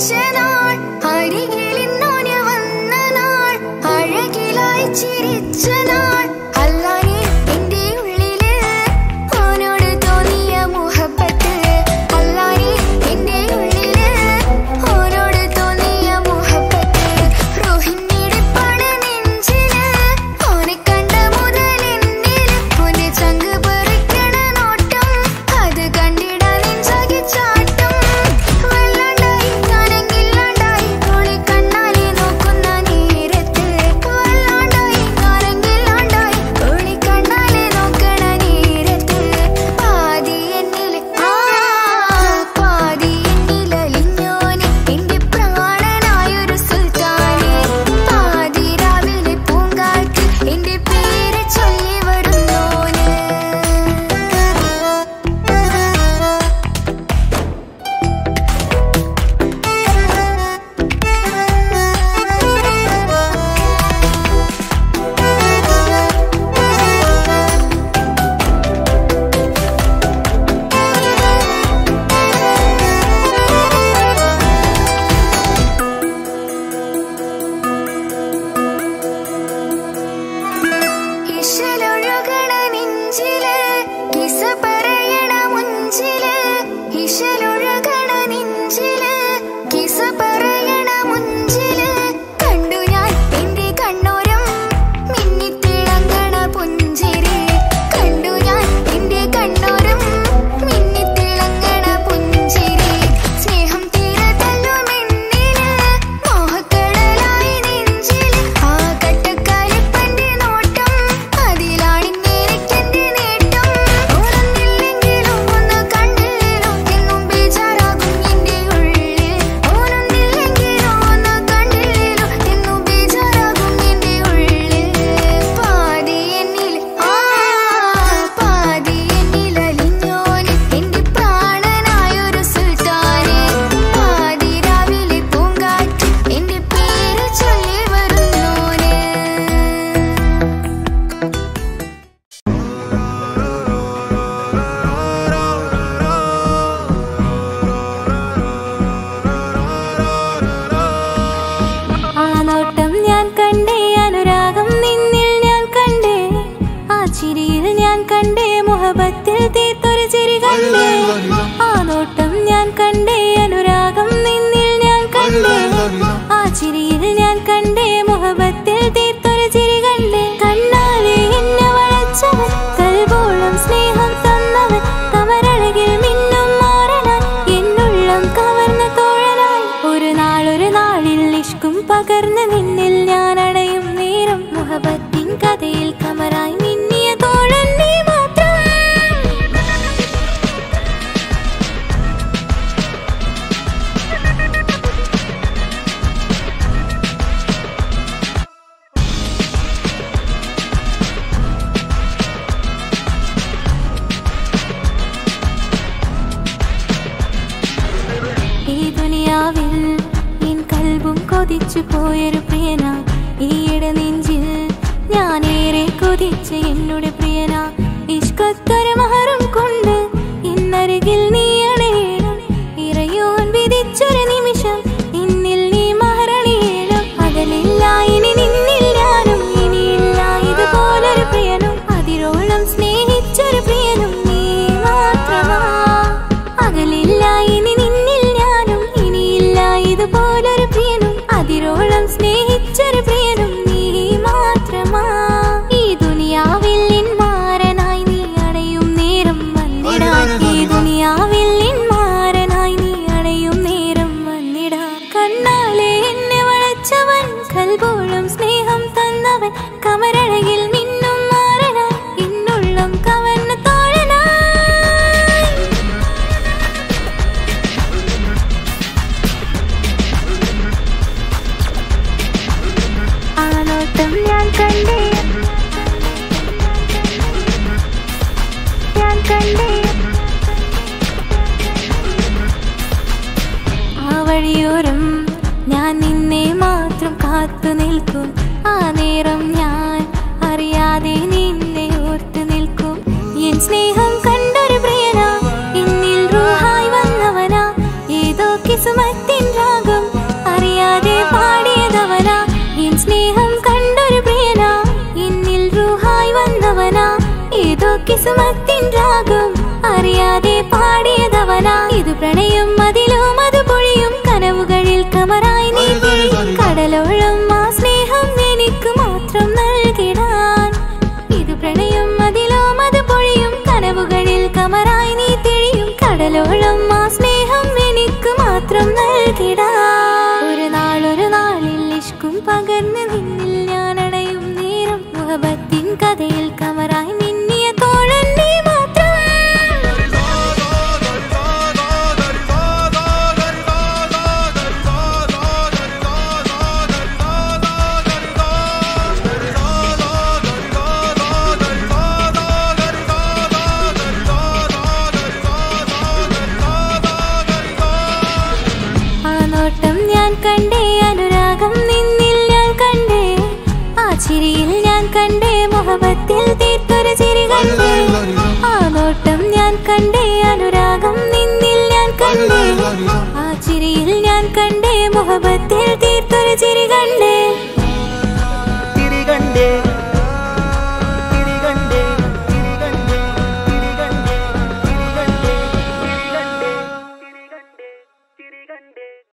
ചിരിച്ച നാൾ അരികിലിന്നോന് വന്ന നാൾ അഴകിലായി ചിരിച്ച നാൾ അല്ലാനെ എന്റെ ഉള്ളില് ഓനോട് തോന്നിയ മുഹബത്ത് അല്ലാനെ എന്റെ ഉള്ളില് ഓനോട് തോന്നിയ മുഹബത്ത് റോഹിണിടിപ്പാണ് നെഞ്ചില് ഓനെ കണ്ട മുതൽ എന്നില് ഓനെ ചങ്ക് പറിക്കണ നോട്ടം അത് കണ്ടിടാൻ നെഞ്ചാകെ ചാട്ടം വല്ലാണ്ടായി ഞാനെങ്കില്ലാണ്ടായി ഓളെ കണ്ണാലെ നോക്കുന്ന നേരത്ത് വല്ലാണ്ടായി ഞാനെങ്കില്ലാണ്ടായി ഓളെ കണ്ണാലെ നോക്കണ നേരത്ത് പാതി എന്നിൽ ആ പാതി എന്നിൽ അലിഞ്ഞോനെ എന്റെ പ്രാണനായൊരു സുൽത്താനെ പാതി രാവിലെ പൂങ്കാറ്റ് എന്റെ പേര് ചൊല്ലി വരുന്നോന് ഇശലൊഴുകണ നെഞ്ചില് കിസ പറയണ മുഞ്ചില് ഇശലൊഴുകണ നെഞ്ചില് കിസ പറയണ മുഞ്ചില് കണ്ടു ഞാൻ എന്റെ കണ്ണോരം മിന്നിത്തിളങ്ങണ പുഞ്ചിരി കണ്ടു ഞാൻ എന്റെ കണ്ണോരം മിന്നിത്തിളങ്ങണ പുഞ്ചിരി സ്നേഹം തീരെ തല്ലുമെന്നില് മോഹക്കടലായി നെഞ്ചില് ആ കട്ടക്കാലിപ്പന്റെ നോട്ടം അതിലാണിന്നെനിക്കെന്റെ നേട്ടം ഓനൊന്നില്ലെങ്കിലും ഒന്ന് കണ്ടില്ലേലും എന്നും ബേജാറാകും എന്റെ ഉള്ളിൽ ഓനൊന്നില്ലെങ്കിലും ഒന്ന് കണ്ടില്ലേലും എന്നും ബേജാറാകും എന്റെ ഉള്ളിൽ പാതി എന്നിൽ ആ പാതി എന്നിൽ അലിഞ്ഞോന് എന്റെ പ്രാണനായൊരു സുൽത്താനെ പാതി രാവിലെ പൂങ്കാറ്റ് എന്റെ പേര് ചൊല്ലി വരുന്നോന് ആ നോട്ടം ഞാൻ കണ്ടേ അനുരാഗം നിന്നിൽ ഞാൻ കണ്ടേ ആ ചിരിയിൽ ഞാൻ കണ്ടേ മുഹബത്തിൽ തീർത്തൊരു ചിരി കണ്ടേ ആ നോട്ടം ഞാൻ കണ്ടേ അനുരാഗം നിന്നിൽ ഞാൻ കണ്ടേ ആ ചിരിയിൽ ഞാൻ കണ്ടേ മുഹബത്തിൽ തീർത്തൊരു ചിരി കണ്ടേ കണ്ണാലെ എന്നെ വളച്ചവൻ കൽബോളം സ്നേഹം തന്നവൻ കമരഴകിൽ മിന്നും മാറനായി എന്നുള്ളം കവർന്ന തോഴനായി ഒരു നാളൊരു നാളിൽ ഇഷ്കും പകർന്ന് നിന്നിൽ ഞാൻ അടയും നേരം മുഹബത്തിൻ കഥയിൽ കമറായി മിന്നിയ തോഴൻ നീ മാത്രം ഈ ദുനിയാവിൽ എൻ കൽബും കൊതിച്ചു പോയൊരു പ്രിയന ഈയിടെ നെഞ്ചിൽ ഞാനേറെ കൊതിച്ച് എന്നോട് പ്രിയന ഇഷ്കത്തൊരു മഹറും കൊണ്ട് ഇന്നരികിൽ നീ അണയണം ഇറയോൻ വിധിച്ചൊരു നിമിഷം ഇന്നിൽ നീ മഹറണിയേണം അകലില്ല ഇനി നിന്നിൽ ഞാനും ഇനിയില്ല ഇതുപോലൊരു പ്രിയനും അതിരോളം സ്നേഹിച്ചൊരു പ്രിയനും നീ മാത്രമാ അകലില്ല ഇനി നിന്നിൽ ഞാനും ഇനിയില്ല ഇതുപോലൊരു പ്രിയനും അതിരോളം സ്നേഹിച്ചൊരു പ്രിയനും നീ മാത്രമാ ഈ ദുനിയാവിൽ നിൻ മാരനായി നീ അടയും നേരം വന്നിടാൻ ഈ ദുനിയാവിൽ നിൻ മാരനായി നീ അടയും നേരം വന്നിടാൻ കണ്ണാലെ എന്നെ വളച്ചവൻ കൽബോളം സ്നേഹം തന്നവൻ കമരഴകിൽ മിന്നും മാറനായി എന്നുള്ളം കവർന്ന തോഴനായി ആ നോട്ടം ഞാൻ കണ്ടേ ഞാൻ കണ്ടേ ആ വഴിയോരം ഞാൻ നിന്നെ മാത്രം കാത്തു നിൽക്കും ആ നേരം ഞാൻ അറിയാതെ നിന്നെ ഓർത്തു നിൽക്കും എൻ സ്നേഹം കണ്ടൊരു പ്രിയനാ എന്നിൽ റൂഹായി വന്നവനാ ഏതോ കിസുമത്തിൻ രാഗം കിസ്മത്തിൻ രാഗം അറിയാതെ പാടിയതവനാ ഇത് പ്രണയം അതിലും അത് പൊഴിയും കനവുകളിൽ കമറായി നീ തിരിയും. കടലോളം ആ സ്നേഹം എനിക്ക് മാത്രം നൽകിടാൻ ഇത് പ്രണയം അതിലും അത് പൊഴിയും കനവുകളിൽ കമറായി നീ തിരിയും കടലോളം ആ സ്നേഹം എനിക്ക് മാത്രം നൽകിടാൻ ഒരു നാളൊരു നാളിൽ ഇഷ്കും പകർന്ന് നിന്നിൽ ഞാൻ അണയും നേരം മുഹബത്തിൻ കഥയിൽ കമറായി മിന്നിയ തോഴൻ നീ മാത്രം ആ നോട്ടം ഞാൻ കണ്ടേ അനുരാഗം നിന്നിൽ ഞാൻ കണ്ടേ ആ ചിരിയിൽ ഞാൻ കണ്ടേ മുഹബത്തിൽ തീർത്തൊരു ചിരി കണ്ടേ ആ നോട്ടം ഞാൻ കണ്ടേ അനുരാഗം നിന്നിൽ ഞാൻ കണ്ടേ ആ ചിരിയിൽ ഞാൻ കണ്ടേ മുഹബത്തിൽ